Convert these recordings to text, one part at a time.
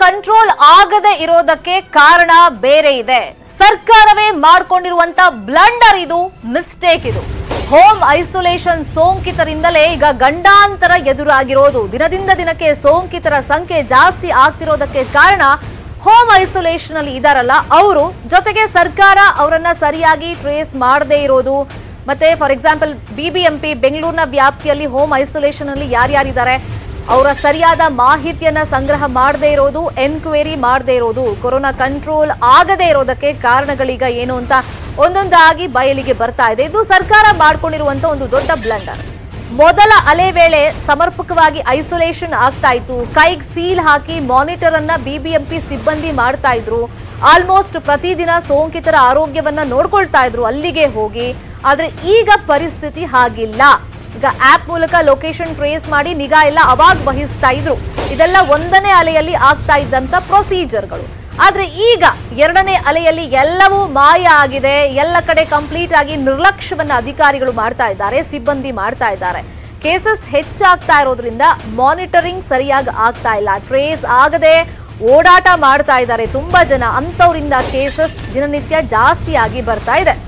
Control ಆಗದೆ ಇರೋದಕ್ಕೆ ಕಾರಣ ಬೇರೆ ಇದೆ ಸರ್ಕಾರವೇ ಮಾಡ್ಕೊಂಡಿರುವಂತ ಬ್ಲಂಡರ್ ಇದು ಮಿಸ್ಟೇಕ್ ಇದು ಹೋಮ್ ಐಸೋಲೇಷನ್ ಸೋಂಕಿತರಿಂದಲೇ ಈಗ ಗಂಡಾಂತರ ಎದುರಾಗಿರೋದು ದಿನದಿಂದ ದಿನಕ್ಕೆ ಸೋಂಕಿತರ ಸಂಖ್ಯೆ ಜಾಸ್ತಿ ಆಗ್ತಿರೋದಕ್ಕೆ ಕಾರಣ ಹೋಮ್ ಐಸೋಲೇಷನ್ ಅಲ್ಲಿ ಇದಾರಲ್ಲ ಅವರು ಜೊತೆಗೆ ಸರ್ಕಾರ ಅವರನ್ನ ಸರಿಯಾಗಿ ಟ್ರೇಸ್ ಮಾಡದೇ ಇರೋದು ಮತ್ತೆ ಫಾರ್ ಎಕ್ಸಾಂಪಲ್ ಬಿಬಿಎಂಪಿ ಬೆಂಗಳೂರಿನ ವ್ಯಾಪ್ತಿಯಲ್ಲಿ ಹೋಮ್ ಐಸೋಲೇಷನ್ ಅಲ್ಲಿ ಯಾರ್ಯಾರಿದ್ದಾರೆ ಅವರ ಸರಿಯಾದ ಮಾಹಿತಿಯನ್ನ ಸಂಗ್ರಹ ಮಾಡದೇ ಇರೋದು ಎನ್ಕ್ವೈರಿ ಮಾಡದೇ ಇರೋದು ಕೊರೋನಾ ಕಂಟ್ರೋಲ್ ಆಗದೇ ಇರೋದಕ್ಕೆ ಕಾರಣಗಳೀಗ ಏನು ಅಂತ ಒಂದೊಂದಾಗಿ ಬಯಲಿಗೆ ಬರ್ತಾ ಇದೆ ಇದು ಸರ್ಕಾರ ಮಾಡ್ಕೊಂಡಿರುವಂತ ಒಂದು ದೊಡ್ಡ ಬ್ಲಂಡರ್ ಮೊದಲ ಅಲೆ ವೇಳೆ ಸಮರ್ಪಕವಾಗಿ ಐಸೋಲೇಷನ್ ಆಗ್ತಾ ಇತ್ತು ಕೈಗೆ ಸೀಲ್ ಹಾಕಿ ಮಾನಿಟರ್ ಅನ್ನ ಬಿಬಿಎಂಪಿ ಸಿಬ್ಬಂದಿ ಮಾಡ್ತಾ ಇದ್ರು ಆಲ್ಮೋಸ್ಟ್ ಪ್ರತಿದಿನ ಸೋಂಕಿತರ ಆರೋಗ್ಯವನ್ನ ನೋಡ್ಕೊಳ್ತಾ ಇದ್ರು ಅಲ್ಲಿಗೆ ಹೋಗಿ ಆದ್ರೆ ಈಗ ಪರಿಸ್ಥಿತಿ ಹಾಗಿಲ್ಲ ಈಗ ಆಪ್ ಮೂಲಕ ಲೊಕೇಶನ್ ಟ್ರೇಸ್ ಮಾಡಿ ನಿಗಾ ಎಲ್ಲ ಅವಾಗ ವಹಿಸ್ತಾ ಇದ್ರು ಇದೆಲ್ಲ ಒಂದನೇ ಅಲೆಯಲ್ಲಿ ಆಗ್ತಾ ಇದ್ದಂತ ಪ್ರೊಸೀಜರ್ಗಳು ಆದ್ರೆ ಈಗ ಎರಡನೇ ಅಲೆಯಲ್ಲಿ ಎಲ್ಲವೂ ಮಾಯ ಆಗಿದೆ ಎಲ್ಲ ಕಡೆ ಕಂಪ್ಲೀಟ್ ಆಗಿ ನಿರ್ಲಕ್ಷ್ಯವನ್ನ ಅಧಿಕಾರಿಗಳು ಮಾಡ್ತಾ ಇದ್ದಾರೆ ಸಿಬ್ಬಂದಿ ಮಾಡ್ತಾ ಇದ್ದಾರೆ ಕೇಸಸ್ ಹೆಚ್ಚಾಗ್ತಾ ಇರೋದ್ರಿಂದ ಮಾನಿಟರಿಂಗ್ ಸರಿಯಾಗಿ ಆಗ್ತಾ ಇಲ್ಲ ಟ್ರೇಸ್ ಆಗದೆ ಓಡಾಟ ಮಾಡ್ತಾ ಇದ್ದಾರೆ ತುಂಬಾ ಜನ ಅಂತವರಿಂದ ಕೇಸಸ್ ದಿನನಿತ್ಯ ಜಾಸ್ತಿ ಆಗಿ ಬರ್ತಾ ಇದೆ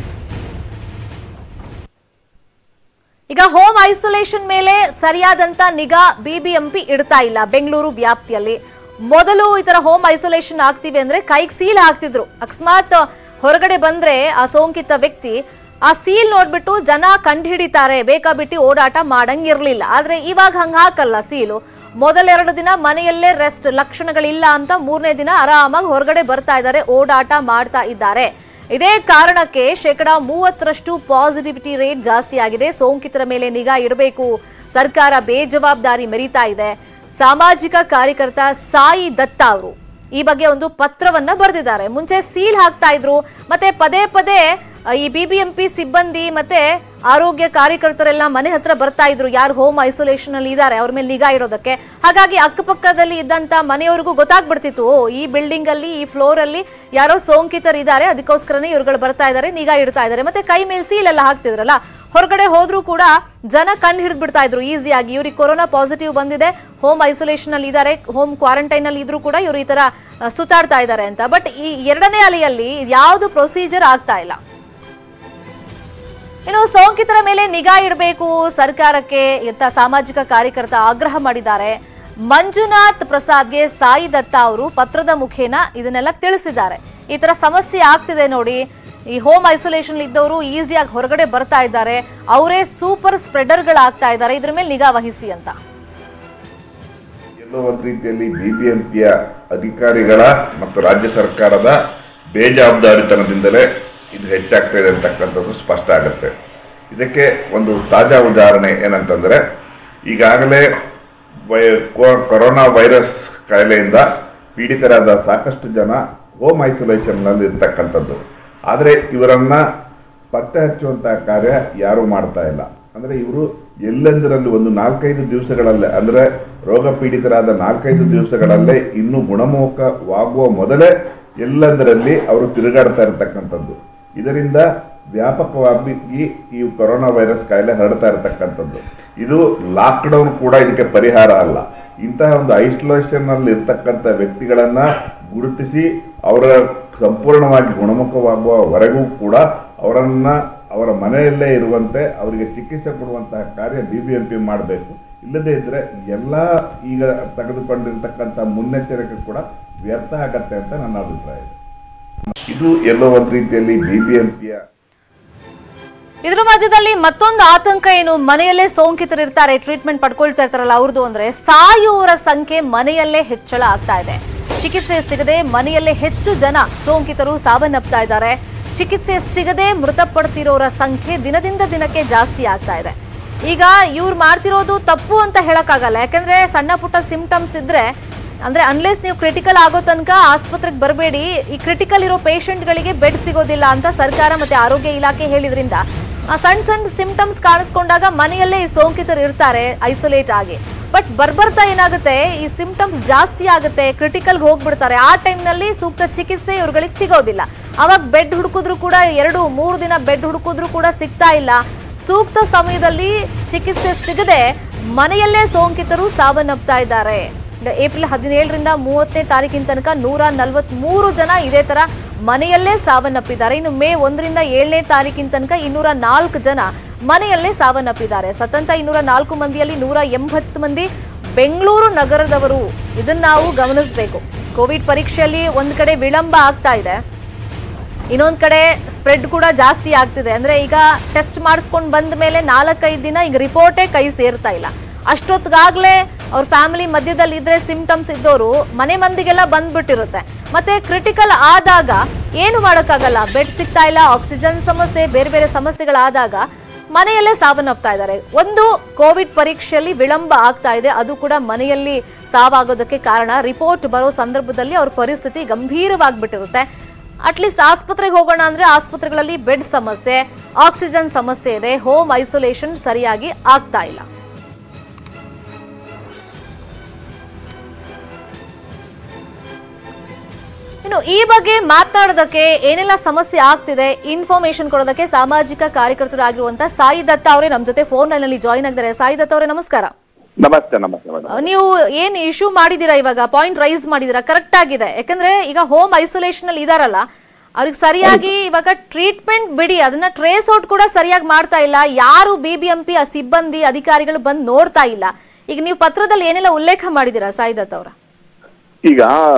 ಈಗ ಹೋಮ್ ಐಸೋಲೇಷನ್ ಮೇಲೆ ಸರಿಯಾದಂತ ನಿಗಾ ಬಿಬಿಎಂಪಿ ಇಡ್ತಾ ಇಲ್ಲ ಬೆಂಗಳೂರು ವ್ಯಾಪ್ತಿಯಲ್ಲಿ ಮೊದಲು ಈ ತರ ಹೋಮ್ ಐಸೋಲೇಷನ್ ಆಗ್ತಿವೆ ಅಂದ್ರೆ ಕೈಗೆ ಸೀಲ್ ಹಾಕ್ತಿದ್ರು ಅಕಸ್ಮಾತ್ ಹೊರಗಡೆ ಬಂದ್ರೆ ಆ ಸೋಂಕಿತ ವ್ಯಕ್ತಿ ಆ ಸೀಲ್ ನೋಡ್ಬಿಟ್ಟು ಜನ ಕಂಡುಹಿಡಿತಾರೆ ಬೇಕಾಬಿಟ್ಟು ಓಡಾಟ ಮಾಡಂಗಿರ್ಲಿಲ್ಲ ಆದ್ರೆ ಇವಾಗ ಹಂಗ ಹಾಕಲ್ಲ ಸೀಲು ಮೊದಲೆರಡು ದಿನ ಮನೆಯಲ್ಲೇ ರೆಸ್ಟ್ ಲಕ್ಷಣಗಳಿಲ್ಲ ಅಂತ ಮೂರನೇ ದಿನ ಆರಾಮಾಗಿ ಹೊರಗಡೆ ಬರ್ತಾ ಇದ್ದಾರೆ ಓಡಾಟ ಮಾಡ್ತಾ ಇದ್ದಾರೆ ಇದೇ ಕಾರಣಕ್ಕೆ ಶೇಕಡ ಮೂವತ್ತರಷ್ಟು ಪಾಸಿಟಿವಿಟಿ ರೇಟ್ ಜಾಸ್ತಿ ಆಗಿದೆ ಸೋಂಕಿತರ ಮೇಲೆ ನಿಗಾ ಇಡಬೇಕು ಸರ್ಕಾರ ಬೇಜವಾಬ್ದಾರಿ ಮೆರೀತಾ ಇದೆ ಸಾಮಾಜಿಕ ಕಾರ್ಯಕರ್ತ ಸಾಯಿ ದತ್ತ ಅವರು ಈ ಬಗ್ಗೆ ಒಂದು ಪತ್ರವನ್ನ ಬರೆದಿದ್ದಾರೆ ಮುಂಚೆ ಸೀಲ್ ಹಾಕ್ತಾ ಇದ್ರು ಮತ್ತೆ ಪದೇ ಪದೇ ಆ, ಈ ಬಿಬಿಎಂಪಿ ಸಿಬ್ಬಂದಿ ಮತ್ತೆ ಆರೋಗ್ಯ ಕಾರ್ಯಕರ್ತರೆಲ್ಲ ಮನೆ ಹತ್ರ ಬರ್ತಾ ಇದ್ರು ಯಾರು ಹೋಮ್ ಐಸೋಲೇಷನ್ ಅಲ್ಲಿ ಇದ್ದಾರೆ ಅವ್ರ ಮೇಲೆ ನಿಗಾ ಇಡೋದಕ್ಕೆ ಹಾಗಾಗಿ ಅಕ್ಕಪಕ್ಕದಲ್ಲಿ ಇದ್ದಂತ ಮನೆಯವರಿಗೂ ಗೊತ್ತಾಗ್ಬಿಡ್ತಿತ್ತು ಓ ಈ ಬಿಲ್ಡಿಂಗ್ ಅಲ್ಲಿ ಈ ಫ್ಲೋರ್ ಅಲ್ಲಿ ಯಾರೋ ಸೋಂಕಿತರು ಇದ್ದಾರೆ ಅದಕ್ಕೋಸ್ಕರನೇ ಇವ್ರುಗಳು ಬರ್ತಾ ಇದ್ದಾರೆ ನಿಗಾ ಇಡ್ತಾ ಇದ್ದಾರೆ ಮತ್ತೆ ಕೈ ಮೇಲೆ ಸೀಲ್ ಎಲ್ಲ ಹಾಕ್ತಿದ್ರಲ್ಲ ಹೊರಗಡೆ ಹೋದ್ರೂ ಕೂಡ ಜನ ಕಂಡು ಹಿಡಿದು ಬಿಡ್ತಾ ಇದ್ರು ಈಸಿಯಾಗಿ ಇವ್ರಿಗೆ ಕೊರೋನಾ ಪಾಸಿಟಿವ್ ಬಂದಿದೆ ಹೋಮ್ ಐಸೋಲೇಷನ್ ಅಲ್ಲಿ ಇದ್ದಾರೆ ಹೋಮ್ ಕ್ವಾರಂಟೈನ್ ಅಲ್ಲಿ ಇದ್ರೂ ಕೂಡ ಇವರು ಈ ತರ ಆ, ಸುತ್ತಾಡ್ತಾ ಇದ್ದಾರೆ ಅಂತ ಬಟ್ ಈ ಎರಡನೇ ಅಲೆಯಲ್ಲಿ ಯಾವುದು ಪ್ರೊಸೀಜರ್ ಆಗ್ತಾ ಇಲ್ಲ ಇನ್ನು ಸೋಂಕಿತರ ಮೇಲೆ ನಿಗಾ ಇಡಬೇಕು ಸರ್ಕಾರಕ್ಕೆ ಅಂತ ಸಾಮಾಜಿಕ ಕಾರ್ಯಕರ್ತ ಆಗ್ರಹ ಮಾಡಿದ್ದಾರೆ ಮಂಜುನಾಥ್ ಪ್ರಸಾದ್ಗೆ ಸಾಯಿ ದತ್ತ ಅವರು ಪತ್ರದ ಮುಖೇನ ಇದನ್ನೆಲ್ಲ ತಿಳಿಸಿದ್ದಾರೆ ಈ ತರ ಸಮಸ್ಯೆ ಆಗ್ತಿದೆ ನೋಡಿ ಈ ಹೋಮ್ ಐಸೋಲೇಷನ್ ಇದ್ದವರು ಈಸಿಯಾಗಿ ಹೊರಗಡೆ ಬರ್ತಾ ಇದ್ದಾರೆ ಅವರೇ ಸೂಪರ್ ಸ್ಪ್ರೆಡರ್ಗಳಾಗ್ತಾ ಇದ್ದಾರೆ ಇದ್ರ ಮೇಲೆ ನಿಗಾ ವಹಿಸಿ ಅಂತ ಎಲ್ಲೋ ಒಂದು ರೀತಿಯಲ್ಲಿ ಬಿಬಿಎಂಪಿಯ ಅಧಿಕಾರಿಗಳ ಮತ್ತು ರಾಜ್ಯ ಸರ್ಕಾರದ ಬೇಜವಾಬ್ದಾರಿತನದಿಂದಲೇ ಇದು ಹೆಚ್ಚಾಗ್ತಾ ಇದೆ ಅಂತಕ್ಕಂಥದ್ದು ಸ್ಪಷ್ಟ ಆಗುತ್ತೆ ಇದಕ್ಕೆ ಒಂದು ತಾಜಾ ಉದಾಹರಣೆ ಏನಂತಂದ್ರೆ ಈಗಾಗಲೇ ವೈ ಕೊ- ಕೊರೋನಾ ವೈರಸ್ ಕಾಯಿಲೆಯಿಂದ ಪೀಡಿತರಾದ ಸಾಕಷ್ಟು ಜನ ಹೋಮ್ ಐಸೋಲೇಷನ್ನಲ್ಲಿ ಇರ್ತಕ್ಕಂಥದ್ದು ಆದರೆ ಇವರನ್ನ ಪತ್ತೆ ಹಚ್ಚುವಂತಹ ಕಾರ್ಯ ಯಾರೂ ಮಾಡ್ತಾ ಇಲ್ಲ ಅಂದ್ರೆ ಇವರು ಎಲ್ಲೆಂದರಲ್ಲಿ ಒಂದು ನಾಲ್ಕೈದು ದಿವಸಗಳಲ್ಲೇ ಅಂದ್ರೆ ರೋಗ ಪೀಡಿತರಾದ ನಾಲ್ಕೈದು ದಿವಸಗಳಲ್ಲೇ ಇನ್ನೂ ಗುಣಮುಖವಾಗುವ ಮೊದಲೇ ಎಲ್ಲೆಂದರಲ್ಲಿ ಅವರು ತಿರುಗಾಡ್ತಾ ಇರತಕ್ಕಂಥದ್ದು ಇದರಿಂದ ವ್ಯಾಪಕವಾಗಿ ಈ ಈ ಕೊರೋನಾ ವೈರಸ್ ಕಾಯಿಲೆ ಹರಡ್ತಾ ಇರತಕ್ಕಂಥದ್ದು ಇದು ಲಾಕ್ಡೌನ್ ಕೂಡ ಇದಕ್ಕೆ ಪರಿಹಾರ ಅಲ್ಲ ಇಂತಹ ಒಂದು ಐಸೋಲೇಷನ್ ನಲ್ಲಿ ಇರ್ತಕ್ಕಂಥ ವ್ಯಕ್ತಿಗಳನ್ನ ಗುರುತಿಸಿ ಅವರ ಸಂಪೂರ್ಣವಾಗಿ ಗುಣಮುಖವಾಗುವವರೆಗೂ ಕೂಡ ಅವರನ್ನ ಅವರ ಮನೆಯಲ್ಲೇ ಇರುವಂತೆ ಅವರಿಗೆ ಚಿಕಿತ್ಸೆ ಕೊಡುವಂತಹ ಕಾರ್ಯ ಬಿ ಬಿ ಎಂ ಪಿ ಮಾಡಬೇಕು ಇಲ್ಲದೇ ಇದ್ರೆ ಎಲ್ಲ ಈಗ ತೆಗೆದುಕೊಂಡಿರ್ತಕ್ಕಂಥ ಮುನ್ನೆಚ್ಚರಿಕೆ ಕೂಡ ವ್ಯರ್ಥ ಆಗತ್ತೆ ಅಂತ ನನ್ನ ಅಭಿಪ್ರಾಯ ಇದು ಎಲ್ಲೋ ಒಂದು ರೀತಿಯಲ್ಲಿ ಬಿ ಬಿ ಎಂ ಪಿಯ ಇದ್ರ ಮಧ್ಯದಲ್ಲಿ ಮತ್ತೊಂದು ಆತಂಕ ಏನು ಮನೆಯಲ್ಲೇ ಸೋಂಕಿತರು ಇರ್ತಾರೆ ಟ್ರೀಟ್ಮೆಂಟ್ ಪಡ್ಕೊಳ್ತಾ ಇರ್ತಾರಲ್ಲ ಅವ್ರದ್ದು ಅಂದ್ರೆ ಸಾಯುವವರ ಸಂಖ್ಯೆ ಮನೆಯಲ್ಲೇ ಹೆಚ್ಚಳ ಆಗ್ತಾ ಇದೆ ಚಿಕಿತ್ಸೆ ಸಿಗದೆ ಮನೆಯಲ್ಲೇ ಹೆಚ್ಚು ಜನ ಸೋಂಕಿತರು ಸಾವನ್ನಪ್ತಾ ಇದ್ದಾರೆ ಚಿಕಿತ್ಸೆ ಸಿಗದೆ ಮೃತಪಡ್ತಿರೋರ ಸಂಖ್ಯೆ ದಿನದಿಂದ ದಿನಕ್ಕೆ ಜಾಸ್ತಿ ಆಗ್ತಾ ಇದೆ ಈಗ ಇವ್ರು ಮಾಡ್ತಿರೋದು ತಪ್ಪು ಅಂತ ಹೇಳಕ್ಕಾಗಲ್ಲ ಯಾಕಂದ್ರೆ ಸಣ್ಣ ಪುಟ್ಟ ಸಿಂಪ್ಟಮ್ಸ್ ಇದ್ರೆ ಅಂದ್ರೆ ಅನ್ಲೆಸ್ ನೀವು ಕ್ರಿಟಿಕಲ್ ಆಗೋ ತನಕ ಆಸ್ಪತ್ರೆಗೆ ಬರಬೇಡಿ ಈ ಕ್ರಿಟಿಕಲ್ ಇರೋ ಪೇಷಂಟ್ಗಳಿಗೆ ಬೆಡ್ ಸಿಗೋದಿಲ್ಲ ಅಂತ ಸರ್ಕಾರ ಮತ್ತೆ ಆರೋಗ್ಯ ಇಲಾಖೆ ಹೇಳಿದ್ರಿಂದ ಆ ಸಣ್ಣ ಸಣ್ಣ ಸಿಂಪ್ಟಮ್ಸ್ ಕಾಣಿಸ್ಕೊಂಡಾಗ ಮನೆಯಲ್ಲೇ ಈ ಸೋಂಕಿತರು ಇರ್ತಾರೆ ಐಸೋಲೇಟ್ ಆಗಿ ಬಟ್ ಬರ್ಬರ್ತಾ ಏನಾಗುತ್ತೆ ಈ ಸಿಂಪ್ಟಮ್ಸ್ ಜಾಸ್ತಿ ಆಗುತ್ತೆ ಕ್ರಿಟಿಕಲ್ ಹೋಗ್ಬಿಡ್ತಾರೆ ಆ ಟೈಮ್ನಲ್ಲಿ ಸೂಕ್ತ ಚಿಕಿತ್ಸೆ ಇವ್ರುಗಳಿಗೆ ಸಿಗೋದಿಲ್ಲ ಅವಾಗ ಬೆಡ್ ಹುಡುಕಿದ್ರು ಕೂಡ ಎರಡು ಮೂರು ದಿನ ಬೆಡ್ ಹುಡುಕಿದ್ರು ಕೂಡ ಸಿಗ್ತಾ ಇಲ್ಲ ಸೂಕ್ತ ಸಮಯದಲ್ಲಿ ಚಿಕಿತ್ಸೆ ಸಿಗದೆ ಮನೆಯಲ್ಲೇ ಸೋಂಕಿತರು ಸಾವನ್ನಪ್ತಾ ಇದ್ದಾರೆ ಈಗ ಏಪ್ರಿಲ್ ಹದಿನೇಳರಿಂದ ಮೂವತ್ತನೇ ತಾರೀಕಿನ ತನಕ ನೂರ ನಲವತ್ಮೂರು ಜನ ಇದೇ ತರ ಮನೆಯಲ್ಲೇ ಸಾವನ್ನಪ್ಪಿದ್ದಾರೆ ಇನ್ನು ಮೇ ಒಂದರಿಂದ ಏಳನೇ ತಾರೀಕಿನ ತನಕ ಇನ್ನೂರ ನಾಲ್ಕು ಜನ ಮನೆಯಲ್ಲೇ ಸಾವನ್ನಪ್ಪಿದ್ದಾರೆ ಸತಂತ ಇನ್ನೂರ ನಾಲ್ಕು ಮಂದಿಯಲ್ಲಿ ನೂರ ಎಂಬತ್ತು ಮಂದಿ ಬೆಂಗಳೂರು ನಗರದವರು ಇದನ್ನ ನಾವು ಗಮನಿಸಬೇಕು ಕೋವಿಡ್ ಪರೀಕ್ಷೆಯಲ್ಲಿ ಒಂದ್ ಕಡೆ ವಿಳಂಬ ಆಗ್ತಾ ಇದೆ ಇನ್ನೊಂದ್ ಕಡೆ ಸ್ಪ್ರೆಡ್ ಕೂಡ ಜಾಸ್ತಿ ಆಗ್ತಿದೆ ಅಂದ್ರೆ ಈಗ ಟೆಸ್ಟ್ ಮಾಡಿಸ್ಕೊಂಡು ಬಂದ ಮೇಲೆ ನಾಲ್ಕೈದು ದಿನ ಈಗ ರಿಪೋರ್ಟೇ ಕೈ ಸೇರ್ತಾ ಇಲ್ಲ ಅಷ್ಟೊತ್ತಿಗಾಗ್ಲೇ ಅವ್ರ ಫ್ಯಾಮಿಲಿ ಮಧ್ಯದಲ್ಲಿ ಇದ್ರೆ ಸಿಂಪ್ಟಮ್ಸ್ ಇದ್ದವರು ಮನೆ ಮಂದಿಗೆಲ್ಲ ಬಂದ್ಬಿಟ್ಟಿರುತ್ತೆ ಮತ್ತೆ ಕ್ರಿಟಿಕಲ್ ಆದಾಗ ಏನು ಮಾಡೋಕ್ಕಾಗಲ್ಲ ಬೆಡ್ ಸಿಗ್ತಾ ಇಲ್ಲ ಆಕ್ಸಿಜನ್ ಸಮಸ್ಯೆ ಬೇರೆ ಬೇರೆ ಸಮಸ್ಯೆಗಳಾದಾಗ ಮನೆಯಲ್ಲೇ ಸಾವನ್ನಪ್ತಾ ಇದ್ದಾರೆ ಒಂದು ಕೋವಿಡ್ ಪರೀಕ್ಷೆಯಲ್ಲಿ ವಿಳಂಬ ಆಗ್ತಾ ಇದೆ ಅದು ಕೂಡ ಮನೆಯಲ್ಲಿ ಸಾವಾಗೋದಕ್ಕೆ ಕಾರಣ ರಿಪೋರ್ಟ್ ಬರೋ ಸಂದರ್ಭದಲ್ಲಿ ಅವ್ರ ಪರಿಸ್ಥಿತಿ ಗಂಭೀರವಾಗ್ಬಿಟ್ಟಿರುತ್ತೆ ಅಟ್ಲೀಸ್ಟ್ ಆಸ್ಪತ್ರೆಗೆ ಹೋಗೋಣ ಅಂದ್ರೆ ಆಸ್ಪತ್ರೆಗಳಲ್ಲಿ ಬೆಡ್ ಸಮಸ್ಯೆ ಆಕ್ಸಿಜನ್ ಸಮಸ್ಯೆ ಇದೆ ಹೋಮ್ ಐಸೋಲೇಷನ್ ಸರಿಯಾಗಿ ಆಗ್ತಾ ಇಲ್ಲ ಇನ್ನು ಈ ಬಗ್ಗೆ ಮಾತನಾಡೋದಕ್ಕೆ ಏನೆಲ್ಲ ಸಮಸ್ಯೆ ಆಗ್ತಿದೆ ಇನ್ಫಾರ್ಮೇಶನ್ ಕೊಡೋದಕ್ಕೆ ಸಾಮಾಜಿಕ ಕಾರ್ಯಕರ್ತರಾಗಿರುವಂತ ಸಾಯಿ ದತ್ತ ಅವರೇ ನಮ್ಮ ಜೊತೆ ಫೋನ್ ನಲ್ಲಿ ಜಾಯಿನ್ ಆಗಿದ್ದಾರೆ ಸಾಯಿ ದತ್ತ ಅವರೇ ನಮಸ್ಕಾರ ನಮಸ್ತೆ ನಮಸ್ತೆ ಮೇಡಮ್ ಅಹ್, ನೀವು ಏನ್ ಇಶ್ಯೂ ಮಾಡಿದೀರಾ ಇವಾಗ ಪಾಯಿಂಟ್ ರೈಸ್ ಮಾಡಿದೀರಾ ಕರೆಕ್ಟ್ ಆಗಿದೆ ಯಾಕಂದ್ರೆ ಈಗ ಹೋಮ್ ಐಸೋಲೇಷನ್ ಅಲ್ಲಿ ಇದಾರಲ್ಲ ಅವ್ರಿಗೆ ಸರಿಯಾಗಿ ಇವಾಗ ಟ್ರೀಟ್ಮೆಂಟ್ ಬಿಡಿ ಅದನ್ನ ಟ್ರೇಸ್ ಔಟ್ ಕೂಡ ಸರಿಯಾಗಿ ಮಾಡ್ತಾ ಇಲ್ಲ ಯಾರು ಬಿಬಿಎಂಪಿ ಆ ಸಿಬ್ಬಂದಿ ಅಧಿಕಾರಿಗಳು ಬಂದು ನೋಡ್ತಾ ಇಲ್ಲ ಈಗ ನೀವು ಪತ್ರದಲ್ಲಿ ಏನೆಲ್ಲ ಉಲ್ಲೇಖ ಮಾಡಿದೀರಾ ಸಾಯಿದತ್ ಅವರ ಈಗ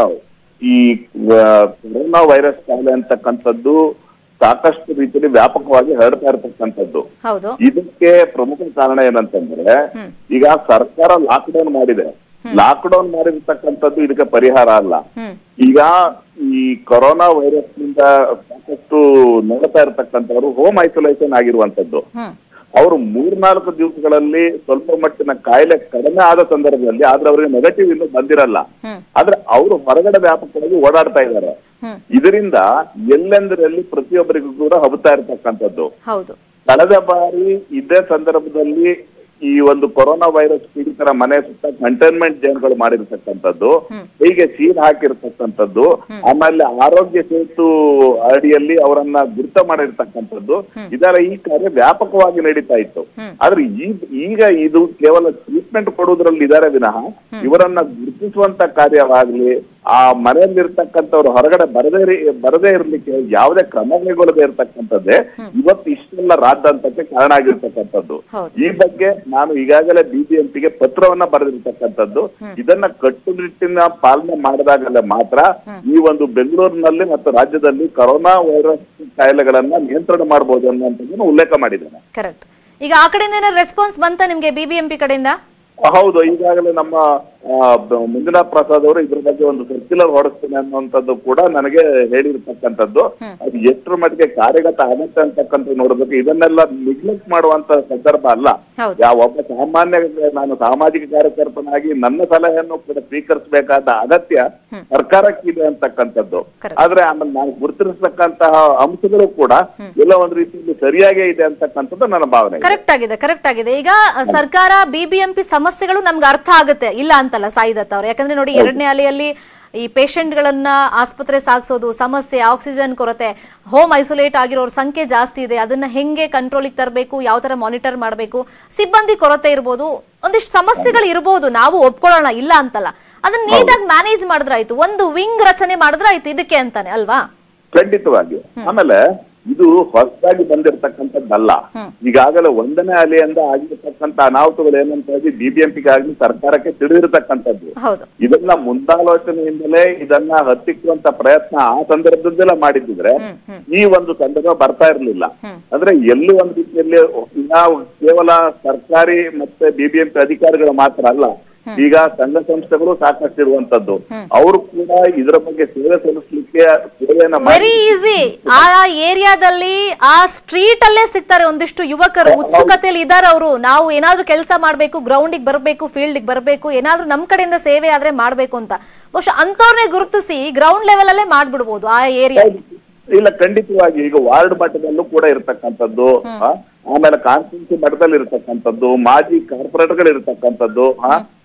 ಈ ಆ, ಕೊರೋನಾ ವೈರಸ್ ಕಾಯಿಲೆ ಅಂತಕ್ಕಂಥದ್ದು ಸಾಕಷ್ಟು ರೀತಿಯಲ್ಲಿ ವ್ಯಾಪಕವಾಗಿ ಹರಡ್ತಾ ಇರತಕ್ಕಂಥದ್ದು ಹೌದು ಇದಕ್ಕೆ ಪ್ರಮುಖ ಕಾರಣ ಏನಂತಂದ್ರೆ ಈಗ ಸರ್ಕಾರ ಲಾಕ್ ಡೌನ್ ಮಾಡಿದೆ ಲಾಕ್ ಡೌನ್ ಮಾಡಿರ್ತಕ್ಕಂಥದ್ದು ಇದಕ್ಕೆ ಪರಿಹಾರ ಅಲ್ಲ ಹ್ಮ್ ಈಗ ಈ ಕೊರೋನಾ ವೈರಸ್ ನಿಂದ ಸಾಕಷ್ಟು ನೋಡ್ತಾ ಇರತಕ್ಕಂಥವ್ರು ಹೋಮ್ ಐಸೋಲೇಷನ್ ಆಗಿರುವಂತದ್ದು ಹ್ಮ್ ಅವರು ಮೂರ್ನಾಲ್ಕು ದಿವಸಗಳಲ್ಲಿ ಸ್ವಲ್ಪ ಮಟ್ಟಿನ ಕಾಯಿಲೆ ಕಡಿಮೆ ಆದ ಸಂದರ್ಭದಲ್ಲಿ ಆದ್ರೆ ಅವರಿಗೆ ನೆಗೆಟಿವ್ ಇನ್ನೂ ಬಂದಿರಲ್ಲ ಹ್ಮ್ ಆದ್ರೆ ಅವರು ಹೊರಗಡೆ ವ್ಯಾಪಕವಾಗಿ ಓಡಾಡ್ತಾ ಇದ್ದಾರೆ ಹ್ಮ್ ಇದರಿಂದ ಎಲ್ಲೆಂದರಲ್ಲಿ ಪ್ರತಿಯೊಬ್ಬರಿಗೂ ಕೂಡ ಹಬ್ತಾ ಇರತಕ್ಕಂಥದ್ದು ಹೌದು ಕಳೆದ ಬಾರಿ ಇದೇ ಸಂದರ್ಭದಲ್ಲಿ ಈ ಒಂದು ಕೊರೋನಾ ವೈರಸ್ ಪೀಡಿತರ ಮನೆ ಸುತ್ತ ಕಂಟೈನ್ಮೆಂಟ್ ಜೈನ್ಗಳು ಮಾಡಿರ್ತಕ್ಕಂಥದ್ದು ಹೀಗೆ ಸೀಲ್ ಹಾಕಿರ್ತಕ್ಕಂಥದ್ದು ಆಮೇಲೆ ಆರೋಗ್ಯ ಸೇತು ಅಡಿಯಲ್ಲಿ ಅವರನ್ನ ಗುರುತ ಮಾಡಿರ್ತಕ್ಕಂಥದ್ದು ಇದರ ಈ ಕಾರ್ಯ ವ್ಯಾಪಕವಾಗಿ ನಡೀತಾ ಇತ್ತು ಆದ್ರೆ ಈ ಈಗ ಇದು ಕೇವಲ ಟ್ರೀಟ್ಮೆಂಟ್ ಕೊಡುವುದರಲ್ಲಿ ಇದಾರೆ ವಿನಃ ಇವರನ್ನ ಗುರುತಿಸುವಂತ ಕಾರ್ಯವಾಗ್ಲಿ ಆ ಮನೆಯಲ್ಲಿರ್ತಕ್ಕಂಥವ್ರು ಹೊರಗಡೆ ಬರದೇ ಇರಿ- ಬರದೇ ಇರ್ಲಿಕ್ಕೆ ಯಾವುದೇ ಕ್ರಮ ಕೈಗೊಳ್ಳದೆ ಇರ್ತಕ್ಕಂಥದ್ದೇ ಇವತ್ತು ಇಷ್ಟೆಲ್ಲ ರಾದ್ಧಾಂತಕ್ಕೆ ಕಾರಣ ಆಗಿರ್ತಕ್ಕಂಥದ್ದು ಹೌದು. ಈ ಬಗ್ಗೆ ನಾನು ಈಗಾಗಲೇ ಬಿಬಿಎಂಪಿಗೆ ಪತ್ರವನ್ನ ಬರೆದಿರ್ತಕ್ಕಂಥದ್ದು ಇದನ್ನ ಕಟ್ಟುನಿಟ್ಟಿನ ಪಾಲನೆ ಮಾಡಿದಾಗಲೇ ಮಾತ್ರ ಈ ಒಂದು ಬೆಂಗಳೂರಿನಲ್ಲಿ ಮತ್ತು ರಾಜ್ಯದಲ್ಲಿ ಕೊರೋನಾ ವೈರಸ್ ಕಾಯಿಲೆಗಳನ್ನ ನಿಯಂತ್ರಣ ಮಾಡಬಹುದು ಅನ್ನುವಂಥದ್ದನ್ನು ಉಲ್ಲೇಖ ಮಾಡಿದ್ದೇನೆ ಕರೆಕ್ಟ್ ಈಗ ಆ ಕಡೆಯಿಂದ ಏನಾದ್ರು ರೆಸ್ಪಾನ್ಸ್ ಬಂತ ನಿಮ್ಗೆ ಬಿಬಿಎಂಪಿ ಕಡೆಯಿಂದ ಹೌದು ಈಗಾಗಲೇ ನಮ್ಮ ಆ, ಬ- ಮಂಜುನಾಥ್ ಪ್ರಸಾದ್ ಅವರು ಇದ್ರ ಬಗ್ಗೆ ಒಂದು ಸರ್ಕ್ಯುಲರ್ ಹೊರಡಿಸ್ತೀನಿ ಅನ್ನುವಂಥದ್ದು ಕೂಡ ನನಗೆ ಹೇಳಿರ್ತಕ್ಕಂಥದ್ದು ಅದು ಎಷ್ಟರ ಮಟ್ಟಿಗೆ ಕಾರ್ಯಗತ ಆಗತ್ತೆ ಅಂತಕ್ಕಂಥ ನೋಡ್ಬೇಕು ಇದನ್ನೆಲ್ಲ ನಿಗ್ಲೆಕ್ಟ್ ಮಾಡುವಂತ ಸಂದರ್ಭ ಅಲ್ಲ ಹೌದು. ಯಾವ ಒಬ್ಬ ಸಾಮಾನ್ಯ ನಾನು ಸಾಮಾಜಿಕ ಕಾರ್ಯಕರ್ತನಾಗಿ ನನ್ನ ಸಲಹೆಯನ್ನು ಕೂಡ ಸ್ವೀಕರಿಸಬೇಕಾದ ಅಗತ್ಯ ಸರ್ಕಾರಕ್ಕಿದೆ ಅಂತಕ್ಕಂಥದ್ದು Correct. ಆದ್ರೆ ಆಮೇಲೆ ನಾನು ಗುರುತಿಸತಕ್ಕಂತಹ ಅಂಶಗಳು ಕೂಡ ಎಲ್ಲ ಒಂದು ರೀತಿಯಲ್ಲಿ ಸರಿಯಾಗೇ ಇದೆ ಅಂತಕ್ಕಂಥದ್ದು ನನ್ನ ಭಾವನೆ ಇದೆ. ಕರೆಕ್ಟ್ ಆಗಿದೆ ಕರೆಕ್ಟ್ ಆಗಿದೆ ಈಗ ಅ, ಸರ್ಕಾರ ಬಿಬಿಎಂಪಿ ಸಮಸ್ಯೆಗಳು ನಮ್ಗೆ ಅರ್ಥ ಆಗುತ್ತೆ ಇಲ್ಲ ಅಂತಲ್ಲ ಸಾಯಿದತ್ ಅವ್ರು ಯಾಕಂದ್ರೆ ನೋಡಿ ಎರಡನೇ ಅಲೆಯಲ್ಲಿ ಈ ಪೇಷಂಟ್ಗಳನ್ನ ಆಸ್ಪತ್ರೆ ಸಾಗಿಸೋದು ಸಮಸ್ಯೆ ಆಕ್ಸಿಜನ್ ಕೊರತೆ ಹೋಮ್ ಐಸೋಲೇಟ್ ಆಗಿರೋರ್ ಸಂಖ್ಯೆ ಜಾಸ್ತಿ ಇದೆ ಅದನ್ನ ಹೆಂಗೆ ಕಂಟ್ರೋಲಿಗೆ ತರಬೇಕು ಯಾವ ತರ ಮಾನಿಟರ್ ಮಾಡಬೇಕು ಸಿಬ್ಬಂದಿ ಕೊರತೆ ಇರ್ಬೋದು ಒಂದಿಷ್ಟು ಸಮಸ್ಯೆಗಳು ಇರ್ಬೋದು ನಾವು ಒಪ್ಕೊಳ್ಳೋಣ ಇಲ್ಲ ಅಂತಲ್ಲ ಅದನ್ನ ನೀಟಾಗಿ ಮ್ಯಾನೇಜ್ ಮಾಡಿದ್ರಾಯ್ತು ಒಂದು ವಿಂಗ್ ರಚನೆ ಮಾಡಿದ್ರಾಯ್ತು ಇದಕ್ಕೆ ಅಂತಾನೆ ಅಲ್ವಾ ಖಂಡಿತವಾಗಿ ಆಮೇಲೆ ಇದು ಹೊಸದಾಗಿ ಬಂದಿರತಕ್ಕಂಥದ್ದಲ್ಲ ಈಗಾಗಲೇ ಒಂದನೇ ಅಲೆಯಿಂದ ಆಗಿರ್ತಕ್ಕಂಥ ಅನಾಹುತಗಳು ಏನಂತ ಹೇಳಿ ಬಿಬಿಎಂಪಿಗಾಗ್ಲಿ ಸರ್ಕಾರಕ್ಕೆ ತಿಳಿದಿರತಕ್ಕಂಥದ್ದು ಹೌದು ಇದನ್ನ ಮುಂದಾಲೋಚನೆಯಿಂದಲೇ ಇದನ್ನ ಹತ್ತಿಕ್ಕುವಂತ ಪ್ರಯತ್ನ ಆ ಸಂದರ್ಭದಲ್ಲೇ ಮಾಡಿದ್ರೆ ಈ ಒಂದು ಸಂದರ್ಭ ಬರ್ತಾ ಇರ್ಲಿಲ್ಲ ಅಂದ್ರೆ ಎಲ್ಲಿ ಒಂದು ರೀತಿಯಲ್ಲಿ ನಾವು ಕೇವಲ ಸರ್ಕಾರಿ ಮತ್ತೆ ಬಿಬಿಎಂಪಿ ಅಧಿಕಾರಿಗಳು ಮಾತ್ರ ಅಲ್ಲ ಈಗ ಸಂಘ ಸಂಸ್ಥೆಗಳು ಸಾಕಷ್ಟು ಇರುವಂತದ್ದು ಅವರು ಕೂಡ ಇದರ ಬಗ್ಗೆ ಸೇವೆ ಸಲ್ಲಿಸಲಿಕ್ಕೆ ಸೇವೆಯನ್ನ ಮಾಡಿ ವೆರಿ ಈಸಿ ಆ ಏರಿಯಾದಲ್ಲಿ ಆ ಸ್ಟ್ರೀಟ್ ಅಲ್ಲೇ ಸಿಗ್ತಾರೆ ಒಂದಿಷ್ಟು ಯುವಕರು ಉತ್ಸುಕತೆಯಲ್ಲಿ ಇದಾರೆ ಅವರು ನಾವು ಏನಾದ್ರೂ ಕೆಲಸ ಮಾಡ್ಬೇಕು ಗ್ರೌಂಡಿಗೆ ಬರಬೇಕು ಫೀಲ್ಡ್ಗೆ ಬರಬೇಕು ಏನಾದ್ರೂ ನಮ್ ಕಡೆಯಿಂದ ಸೇವೆ ಆದ್ರೆ ಮಾಡ್ಬೇಕು ಅಂತ ಬಹುಶಃ ಅಂತವ್ರನ್ನೇ ಗುರುತಿಸಿ ಗ್ರೌಂಡ್ ಲೆವೆಲ್ ಅಲ್ಲೇ ಮಾಡ್ಬಿಡ್ಬೋದು ಆ ಏರಿಯಾ ಇಲ್ಲ ಖಂಡಿತವಾಗಿ ಈಗ ವಾರ್ಡ್ ಮಟ್ಟದಲ್ಲೂ ಕೂಡ ಇರತಕ್ಕಂಥದ್ದು ಆ, ಆಮೇಲೆ ಕಾನ್ಸ್ಟಿಟ್ಯೂನ್ಸಿ ಮಟ್ಟದಲ್ಲಿ ಇರತಕ್ಕಂಥದ್ದು ಮಾಜಿ ಕಾರ್ಪೊರೇಟ್ಗಳು ಇರತಕ್ಕಂಥದ್ದು ಆ,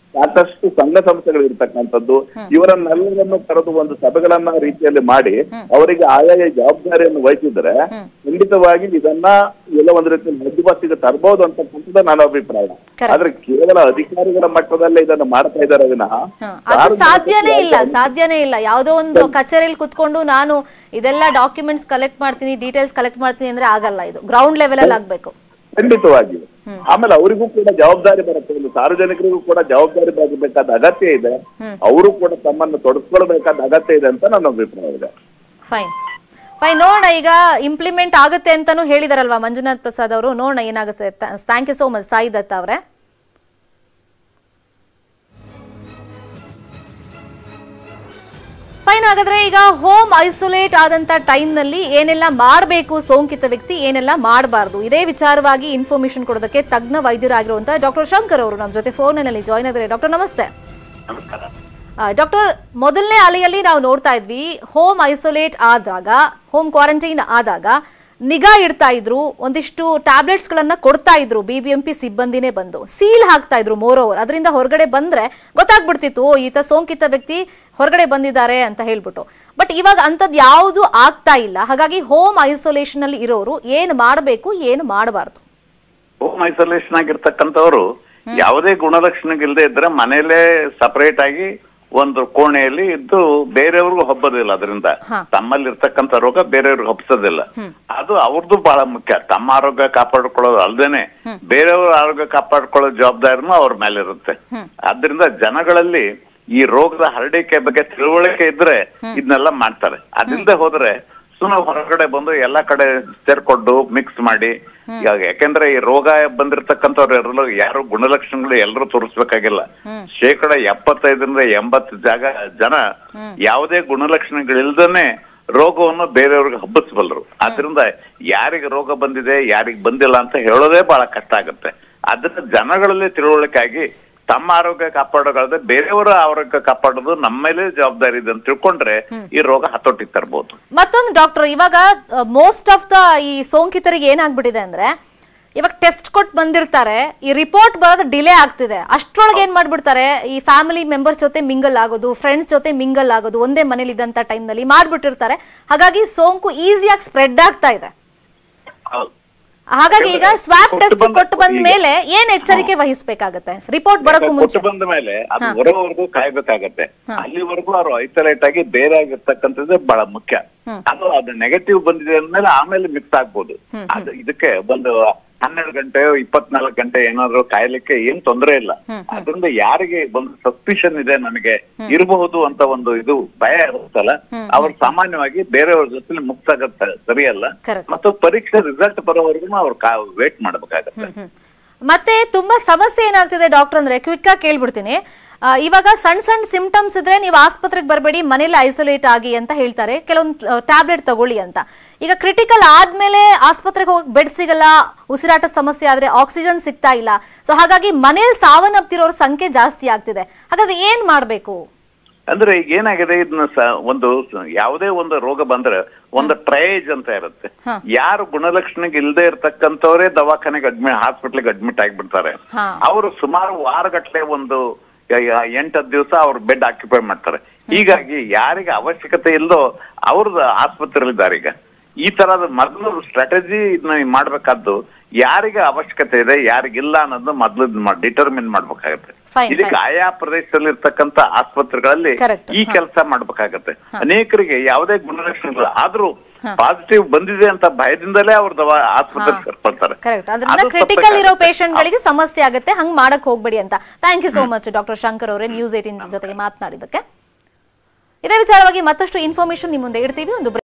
ಸಾಕಷ್ಟು ಸಂಘ ಸಂಸ್ಥೆಗಳು ಇರ್ತಕ್ಕಂಥದ್ದು ಇವರನ್ನೆಲ್ಲರನ್ನು ಕರೆದು ಒಂದು ಸಭೆಗಳನ್ನ ರೀತಿಯಲ್ಲಿ ಮಾಡಿ ಅವರಿಗೆ ಆಯಾಯ ಜವಾಬ್ದಾರಿಯನ್ನು ವಹಿಸಿದ್ರೆ ಖಂಡಿತವಾಗಿ ಇದನ್ನ ಎಲ್ಲ ಒಂದು ರೀತಿಯಲ್ಲಿ ಮಧ್ಯಬಸ್ತಿಗೆ ತರಬಹುದು ಅಂತಕ್ಕಂಥದ್ದು ನನ್ನ ಅಭಿಪ್ರಾಯ Correct. ಆದ್ರೆ ಕೇವಲ ಅಧಿಕಾರಿಗಳ ಮಟ್ಟದಲ್ಲೇ ಇದನ್ನು ಮಾಡ್ತಾ ಇದ್ದಾರೆ ವಿನಃ ಹ, ಅದು ಸಾಧ್ಯನೇ ಇಲ್ಲ ಸಾಧ್ಯನೇ ಇಲ್ಲ ಯಾವುದೋ ಒಂದು ಕಚೇರಿಯಲ್ಲಿ ಕುತ್ಕೊಂಡು ನಾನು ಇದೆಲ್ಲ ಡಾಕ್ಯುಮೆಂಟ್ಸ್ ಕಲೆಕ್ಟ್ ಮಾಡ್ತೀನಿ ಡೀಟೇಲ್ಸ್ ಕಲೆಕ್ಟ್ ಮಾಡ್ತೀನಿ ಅಂದ್ರೆ ಆಗಲ್ಲ ಇದು ಗ್ರೌಂಡ್ ಲೆವೆಲ್ ಅಲ್ಲಿ ಆಗ್ಬೇಕು ಖಂಡಿತವಾಗಿ ಆಮೇಲೆ ಅವರಿಗೂ ಕೂಡ ಜವಾಬ್ದಾರಿ ಬರುತ್ತೆ ಒಂದು ಸಾರ್ವಜನಿಕರಿಗೂ ಕೂಡ ಜವಾಬ್ದಾರಿ ಬೇಕಾದ ಅಗತ್ಯ ಇದೆ ಅವರು ಕೂಡ ತಮ್ಮನ್ನು ತೊಡಸ್ಕೊಳ್ಬೇಕಾದ ಅಗತ್ಯ ಇದೆ ಅಂತ ನನ್ನ ಅಭಿಪ್ರಾಯ ಇದೆ ಫೈನ್ ಫೈನ್ ನೋಡೋಣ ಈಗ ಇಂಪ್ಲಿಮೆಂಟ್ ಆಗುತ್ತೆ ಅಂತಾನು ಹೇಳಿದಾರಲ್ವಾ ಮಂಜುನಾಥ್ ಪ್ರಸಾದ್ ಅವರು ನೋಡೋಣ ಏನಾಗುತ್ತೆ thank you so much Sai Datta ಅವರೇ ಫೈನ್ ಹಾಗಾದ್ರೆ ಈಗ ಹೋಮ್ ಐಸೋಲೇಟ್ ಆದಂತ ಟೈಮ್ ನಲ್ಲಿ ಏನೆಲ್ಲ ಮಾಡಬೇಕು ಸೋಂಕಿತ ವ್ಯಕ್ತಿ ಏನೆಲ್ಲ ಮಾಡಬಾರ್ದು ಇದೇ ವಿಚಾರವಾಗಿ ಇನ್ಫಾರ್ಮೇಶನ್ ಕೊಡೋದಕ್ಕೆ ತಜ್ಞ ವೈದ್ಯರಾಗಿರುವಂತಹ ಡಾಕ್ಟರ್ ಶಂಕರ್ ಅವರು ನಮ್ಮ ಜೊತೆ ಫೋನ್ ನಲ್ಲಿ ಜಾಯ್ನ್ ಆಗಿದ್ದಾರೆ ಡಾಕ್ಟರ್ ನಮಸ್ತೆ ಡಾಕ್ಟರ್ ಮೊದಲನೇ ಅಲೆಯಲ್ಲಿ ನಾವು ನೋಡ್ತಾ ಇದ್ವಿ ಹೋಮ್ ಐಸೋಲೇಟ್ ಆದಾಗ ಹೋಮ್ ಕ್ವಾರಂಟೈನ್ ಆದಾಗ ನಿಗಾ ಇಡ್ತಾ ಇದ್ರು ಒಂದಿಷ್ಟು ಟ್ಯಾಬ್ಲೆಟ್ಸ್ ಗಳನ್ನ ಕೊಡ್ತಾ ಇದ್ರು ಬಿಬಿಎಂಪಿ ಸಿಬ್ಬಂದಿನೇ ಬಂದು ಸೀಲ್ ಹಾಕ್ತಾ ಇದ್ರು ಮೋರ್ ಓವರ್ ಅದರಿಂದ ಹೊರಗಡೆ ಬಂದ್ರೆ ಗೊತ್ತಾಗ್ಬಿಡ್ತಿತ್ತು ಓ, ಈತ ಸೋಂಕಿತ ವ್ಯಕ್ತಿ ಹೊರಗಡೆ ಬಂದಿದ್ದಾರೆ ಅಂತ ಹೇಳ್ಬಿಟ್ಟು ಬಟ್ ಇವಾಗ ಅಂಥದ್ದು ಯಾವುದು ಆಗ್ತಾ ಇಲ್ಲ ಹಾಗಾಗಿ ಹೋಮ್ ಐಸೋಲೇಷನ್ ಅಲ್ಲಿ ಇರೋರು ಏನ್ ಮಾಡಬೇಕು ಏನು ಮಾಡಬಾರ್ದು ಹೋಮ್ ಐಸೋಲೇಷನ್ ಆಗಿರ್ತಕ್ಕಂಥವ್ರು ಯಾವುದೇ ಗುಣಲಕ್ಷಣಗಳಿಲ್ಲದೆ ಇದ್ರೆ ಮನೆಯಲ್ಲೇ ಸಪರೇಟ್ ಆಗಿ ಒಂದು ಕೋಣೆಯಲ್ಲಿ ಇದ್ದು ಬೇರೆಯವ್ರಿಗೂ ಹಬ್ಬದಿಲ್ಲ ಅದರಿಂದ ಹಾ. ತಮ್ಮಲ್ಲಿ ಇರ್ತಕ್ಕಂಥ ರೋಗ ಬೇರೆಯವ್ರಿಗೆ ಹಬ್ಸೋದಿಲ್ಲ ಅದು ಅವ್ರದ್ದು ಬಹಳ ಮುಖ್ಯ ತಮ್ಮ ಆರೋಗ್ಯ ಕಾಪಾಡ್ಕೊಳ್ಳೋದು ಅಲ್ದೇನೆ ಬೇರೆಯವ್ರ ಆರೋಗ್ಯ ಕಾಪಾಡ್ಕೊಳ್ಳೋ ಜವಾಬ್ದಾರಿನೂ ಅವ್ರ ಮೇಲೆ ಇರುತ್ತೆ ಆದ್ರಿಂದ ಜನಗಳಲ್ಲಿ ಈ ರೋಗದ ಹರಡಿಕೆ ಬಗ್ಗೆ ತಿಳುವಳಿಕೆ ಇದ್ರೆ ಇದನ್ನೆಲ್ಲ ಮಾಡ್ತಾರೆ ಅದಿಲ್ಲದೆ ಹೋದ್ರೆ ಸುಮ್ಮನೆ ಹೊರಗಡೆ ಬಂದು ಎಲ್ಲಾ ಕಡೆ ಸೇರ್ಕೊಂಡು ಮಿಕ್ಸ್ ಮಾಡಿ ಇವಾಗ ಯಾಕೆಂದ್ರೆ ಈ ರೋಗ ಬಂದಿರತಕ್ಕಂಥವ್ರು ಎಲ್ಲರೂ ಯಾರು ಗುಣಲಕ್ಷಣಗಳು ಎಲ್ಲರೂ ತೋರಿಸ್ಬೇಕಾಗಿಲ್ಲ ಶೇಕಡ ಎಪ್ಪತ್ತೈದರಿಂದ ಎಂಬತ್ತು ಜಾಗ ಜನ ಯಾವುದೇ ಗುಣಲಕ್ಷಣಗಳಿಲ್ದೇನೆ ರೋಗವನ್ನು ಬೇರೆಯವ್ರಿಗೆ ಹಬ್ಬಿಸಬಲ್ಲರು ಆದ್ರಿಂದ ಯಾರಿಗೆ ರೋಗ ಬಂದಿದೆ ಯಾರಿಗೆ ಬಂದಿಲ್ಲ ಅಂತ ಹೇಳೋದೇ ಬಹಳ ಕಷ್ಟ ಆಗುತ್ತೆ ಅದನ್ನ ಜನಗಳಲ್ಲಿ ತಿಳುವಳಿಕೆ ಆಗಿ ತಮ್ಮ ಆರೋಗ್ಯ ಕಾಪಾಡೋಗಳದೆ ಬೇರೆಯವರ ಆರೋಗ್ಯ ಕಾಪಾಡೋದು ನಮ್ಮ ಮೇಲೆ ಜವಾಬ್ದಾರಿ ಇದೆ ಅಂತ ತಿಳ್ಕೊಂಡ್ರೆ ಈ ರೋಗ ಹತೋಟಿಗೆ ತರ್ಬೋದು ಮತ್ತೊಂದು ಡಾಕ್ಟರ್ ಇವಾಗ ಮೋಸ್ಟ್ ಆಫ್ ದ ಈ ಸೋಂಕಿತರಿಗೆ ಏನಾಗ್ಬಿಟ್ಟಿದೆ ಅಂದ್ರೆ ಇವಾಗ ಟೆಸ್ಟ್ ಕೊಟ್ಟು ಬಂದಿರ್ತಾರೆ ಈ ರಿಪೋರ್ಟ್ ಬರೋದು ಡಿಲೇ ಆಗ್ತಿದೆ ಅಷ್ಟ್ರೊಳಗೆ ಏನ್ ಮಾಡ್ಬಿಡ್ತಾರೆ ಈ ಫ್ಯಾಮಿಲಿ ಮೆಂಬರ್ಸ್ ಜೊತೆ ಮಿಂಗಲ್ ಆಗೋದು ಫ್ರೆಂಡ್ಸ್ ಜೊತೆ ಮಿಂಗಲ್ ಆಗೋದು ಒಂದೇ ಮನೇಲಿ ಇದ್ದಂತ ಟೈಮ್ನಲ್ಲಿ ಮಾಡ್ಬಿಟ್ಟಿರ್ತಾರೆ ಹಾಗಾಗಿ ಸೋಂಕು ಈಸಿಯಾಗಿ ಸ್ಪ್ರೆಡ್ ಆಗ್ತಾ ಇದೆ ಹಾಗಾಗಿ ಈಗ ಸ್ವಾಪ್ ಕೊಟ್ಟು ಟೆಸ್ಟ್ ಬಂದ- ಕೊಟ್ಟು ಬಂದ ಮೇಲೆ ಏನ್ ಎಚ್ಚರಿಕೆ ವಹಿಸ್ಬೇಕಾಗತ್ತೆ ರಿಪೋರ್ಟ್ ಬರೋಕ್ಕೂ ಮುಂಚೆ ಕೊಟ್ಟು ಬಂದ ಮೇಲೆ ಅದು ಬರೋವರೆಗೂ ಕಾಯ್ಬೇಕಾಗತ್ತೆ ಅಲ್ಲಿವರೆಗೂ ಅವ್ರು ಐಸೋಲೇಟ್ ಆಗಿ ಬೇರೆ ಆಗಿರ್ತಕ್ಕಂಥದ್ದು ಬಹಳ ಮುಖ್ಯ ಅದು ಅದು ನೆಗೆಟಿವ್ ಬಂದಿದೆ ಅಂದ್ಮೇಲೆ ಆಮೇಲೆ ಮಿಕ್ಸ್ ಆಗ್ಬೋದು ಅದು ಇದಕ್ಕೆ ಒಂದು ಹನ್ನೆರಡು ಗಂಟೆ ಇಪ್ಪತ್ನಾಲ್ಕು ಗಂಟೆ ಏನಾದ್ರು ಕಾಯ್ಲಿಕ್ಕೆ ಏನ್ ತೊಂದರೆ ಇಲ್ಲ ಅದರಿಂದ ಯಾರಿಗೆ ಒಂದು ಸಸ್ಪಿಷನ್ ಇದೆ ನನಗೆ ಇರಬಹುದು ಅಂತ ಒಂದು ಇದು ಭಯ ಇರುತ್ತಲ್ಲ ಅವ್ರು ಸಾಮಾನ್ಯವಾಗಿ ಬೇರೆಯವ್ರ ಜೊತೆ ಮುಕ್ತ ಆಗತ್ತೆ ಸರಿಯಲ್ಲ Correct. ಮತ್ತು ಪರೀಕ್ಷೆ ರಿಸಲ್ಟ್ ಬರೋವರೆಗೂ ಅವ್ರು ವೇಟ್ ಮಾಡ್ಬೇಕಾಗತ್ತೆ ಹ್ಮ್. ಮತ್ತೆ ತುಂಬಾ ಸಮಸ್ಯೆ ಏನಾಗ್ತಿದೆ ಡಾಕ್ಟರ್ ಅಂದ್ರೆ ಕ್ವಿಕ್ ಆಗಿ ಕೇಳ್ಬಿಡ್ತೀನಿ ಆ, ಇವಾಗ ಸಣ್ಣ ಸಣ್ಣ ಸಿಂಪ್ಟಮ್ಸ್ ಇದ್ರೆ ನೀವು ಆಸ್ಪತ್ರೆಗೆ ಬರಬೇಡಿ ಮನೇಲಿ ಐಸೋಲೇಟ್ ಆಗಿ ಅಂತ ಹೇಳ್ತಾರೆ ಕೆಲವೊಂದು ಟ್ಯಾಬ್ಲೆಟ್ ತಗೊಳ್ಳಿ ಅಂತ ಈಗ ಕ್ರಿಟಿಕಲ್ ಆದ್ಮೇಲೆ ಆಸ್ಪತ್ರೆಗೆ ಹೋಗಿ ಬೆಡ್ ಸಿಗಲ್ಲ ಉಸಿರಾಟ ಸಮಸ್ಯೆ ಆದ್ರೆ ಆಕ್ಸಿಜನ್ ಸಿಗ್ತಾ ಇಲ್ಲ ಸೊ ಹಾಗಾಗಿ ಮನೇಲಿ ಸಾವನ್ನಪ್ತಿರೋರ ಸಂಖ್ಯೆ ಜಾಸ್ತಿ ಆಗ್ತಿದೆ ಹಾಗಾದ್ರೆ ಏನ್ ಮಾಡ್ಬೇಕು ಅಂದ್ರೆ ಈಗ ಏನಾಗಿದೆ ಇದನ್ನ ಸ- ಒಂದು ಸ- ಯಾವುದೇ ಒಂದು ರೋಗ ಬಂದ್ರೆ ಒಂದು ಟ್ರಯೇಜ್ ಅಂತ ಇರುತ್ತೆ ಹಾ. ಯಾರು ಗುಣಲಕ್ಷಣಕ್ಕೆ ಇಲ್ಲದೆ ಇರ್ತಕ್ಕಂಥವರೇ ದವಾಖಾನೆಗೆ ಅಡ್ಮಿಟ್ ಹಾಸ್ಪಿಟ್ಲಿಗೆ ಅಡ್ಮಿಟ್ ಆಗಿಬಿಡ್ತಾರೆ ಹಾ. ಅವರು ಸುಮಾರು ವಾರಗಟ್ಲೆ ಒಂದು ಎಂಟತ್ತು ದಿವಸ ಅವ್ರ ಬೆಡ್ ಆಕ್ಯುಪೈ ಮಾಡ್ತಾರೆ ಹೀಗಾಗಿ ಯಾರಿಗೆ ಅವಶ್ಯಕತೆ ಇಲ್ಲದೋ ಅವ್ರದ್ದು ಆಸ್ಪತ್ರೆಯಲ್ಲಿದ್ದಾರೆ ಈಗ ಈ ತರದ ಮೊದಲು ಸ್ಟ್ರಾಟಜಿ ಇದನ್ನ ಮಾಡ್ಬೇಕಾದ್ದು ಯಾರಿಗೆ ಅವಶ್ಯಕತೆ ಇದೆ ಯಾರಿಗಿಲ್ಲ ಅನ್ನೋದು ಮೊದಲು ಡಿಟರ್ಮಿನ್ ಮಾಡ್ಬೇಕಾಗತ್ತೆ Fine, ಇದಕ್ಕೆ fine. ಆಯಾ ಪ್ರದೇಶದಲ್ಲಿ ಇರ್ತಕ್ಕಂತ ಆಸ್ಪತ್ರೆಗಳಲ್ಲಿ Correct. ಈ ಹಾ. ಕೆಲಸ ಮಾಡ್ಬೇಕಾಗತ್ತೆ ಅನೇಕರಿಗೆ ಯಾವುದೇ ಗುಣಲಕ್ಷಣಗಳು ಆದ್ರೂ ಪಾಸಿಟಿವ್ ಬಂದಿದೆ ಅಂತ ಭಯದಿಂದಲೇ ಅವ್ರ ದವಾ ಆಸ್ಪತ್ರೆಗೆ ಕರ್ಕೊಳ್ತಾರೆ ಕರೆಕ್ಟ್ ಅದರಿಂದ ಅದು ಕ್ರಿಟಿಕಲ್ ಇರೋ ತಪ್ಪಾಗುತ್ತೆ. ಪೇಷಂಟ್ ಗಳಿಗೆ ಸಮಸ್ಯೆ ಆಗುತ್ತೆ ಹಂಗ್ ಮಾಡಕ್ ಹೋಗ್ಬೇಡಿ ಅಂತ thank you so much doctor Shankar ಅವರೇ ನ್ಯೂಸ್ ಏಟಿನ್ ಜೊತೆಗೆ ಮಾತನಾಡಿದ್ದಕ್ಕೆ ಇದೇ ವಿಚಾರವಾಗಿ ಮತ್ತಷ್ಟು ಇನ್ಫಾರ್ಮೇಶನ್ ನಿಮ್ಮ ಮುಂದೆ ಇಡ್ತೀವಿ ಒಂದು